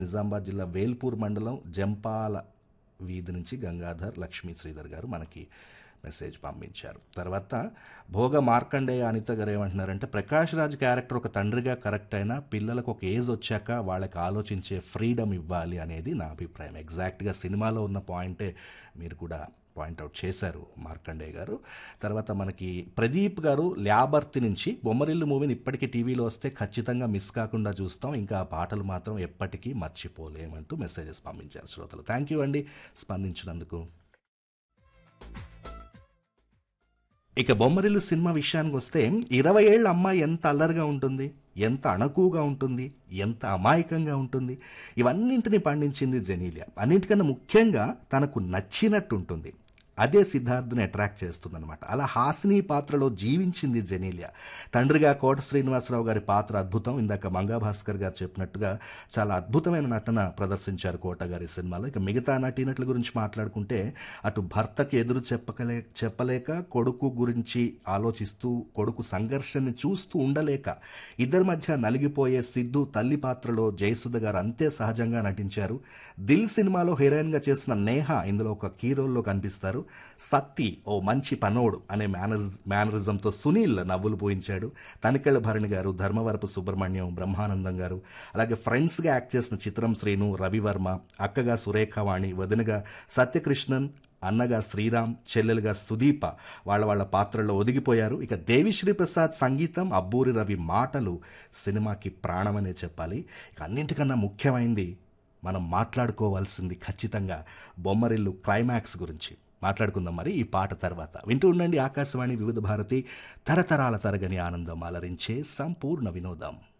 నిజామాబాద్ జిల్లా వేల్పూర్ మండలం జంపాల వీధి నుంచి గంగాధర్ లక్ష్మీ శ్రీధర్ గారు మనకి మెసేజ్ పంపించారు తర్వాత భోగ మార్కండేయ అనిత గారు ఏమంటున్నారంటే ప్రకాష్ రాజ్ క్యారెక్టర్ ఒక తండ్రిగా కరెక్ట్ అయినా పిల్లలకు ఒక ఏజ్ వచ్చాక వాళ్ళకి ఆలోచించే ఫ్రీడమ్ ఇవ్వాలి అనేది నా అభిప్రాయం ఎగ్జాక్ట్గా సినిమాలో ఉన్న పాయింటే మీరు కూడా పాయింట్అవుట్ చేశారు మార్కండేయ గారు తర్వాత మనకి ప్రదీప్ గారు ల్యాబర్తి నుంచి బొమ్మరిల్లు మూవీని ఇప్పటికీ టీవీలో వస్తే ఖచ్చితంగా మిస్ కాకుండా చూస్తాం ఇంకా ఆ పాటలు మాత్రం ఎప్పటికీ మర్చిపోలేమంటూ మెసేజెస్ పంపించారు శ్రోతలు థ్యాంక్ యూ అండి స్పందించినందుకు ఇక బొమ్మరిల్లు సినిమా విషయానికి వస్తే ఇరవై ఏళ్ళ అమ్మాయి ఎంత అల్లరిగా ఉంటుంది ఎంత అణకువగా ఉంటుంది ఎంత అమాయకంగా ఉంటుంది ఇవన్నింటినీ పండించింది జెనీలియా అన్నింటికన్నా ముఖ్యంగా తనకు నచ్చినట్టు ఉంటుంది అదే సిద్ధార్థ్ని అట్రాక్ట్ చేస్తుందన్నమాట అలా హాసిని పాత్రలో జీవించింది జెనీలియా తండ్రిగా కోట శ్రీనివాసరావు గారి పాత్ర అద్భుతం ఇందాక మంగా భాస్కర్ గారు చెప్పినట్టుగా చాలా అద్భుతమైన నటన ప్రదర్శించారు కోట గారి సినిమాలో ఇక మిగతా నటీనటుల గురించి మాట్లాడుకుంటే అటు భర్తకు ఎదురు చెప్పకలే చెప్పలేక కొడుకు గురించి ఆలోచిస్తూ కొడుకు సంఘర్షణని చూస్తూ ఉండలేక ఇద్దరి మధ్య నలిగిపోయే సిద్ధు తల్లి పాత్రలో జయసుధ గారు అంతే సహజంగా నటించారు దిల్ సినిమాలో హీరోయిన్గా చేసిన నేహ ఇందులో ఒక కీ రోల్లో కనిపిస్తారు సత్తి ఓ మంచి పనోడు అనే మేనర్ మేనరిజంతో సునీల్ నవ్వులు పోయించాడు తనికెళ్ళ భరణి గారు ధర్మవరపు సుబ్రహ్మణ్యం బ్రహ్మానందం గారు అలాగే ఫ్రెండ్స్గా యాక్ట్ చేసిన చిత్రం శ్రీను రవివర్మ అక్కగా సురేఖవాణి వదినగా సత్యకృష్ణన్ అన్నగా శ్రీరామ్ చెల్లెలుగా సుదీప వాళ్ళ వాళ్ళ పాత్రలో ఒదిగిపోయారు ఇక దేవిశ్రీ ప్రసాద్ సంగీతం అబ్బూరి రవి మాటలు సినిమాకి ప్రాణమనే చెప్పాలి ఇక అన్నింటికన్నా ముఖ్యమైంది మనం మాట్లాడుకోవాల్సింది ఖచ్చితంగా బొమ్మరిల్లు క్లైమాక్స్ గురించి మాట్లాడుకుందాం మరి ఈ పాట తర్వాత వింటూ ఉండండి ఆకాశవాణి వివిధ భారతి తరతరాల తరగని ఆనందం అలరించే సంపూర్ణ వినోదం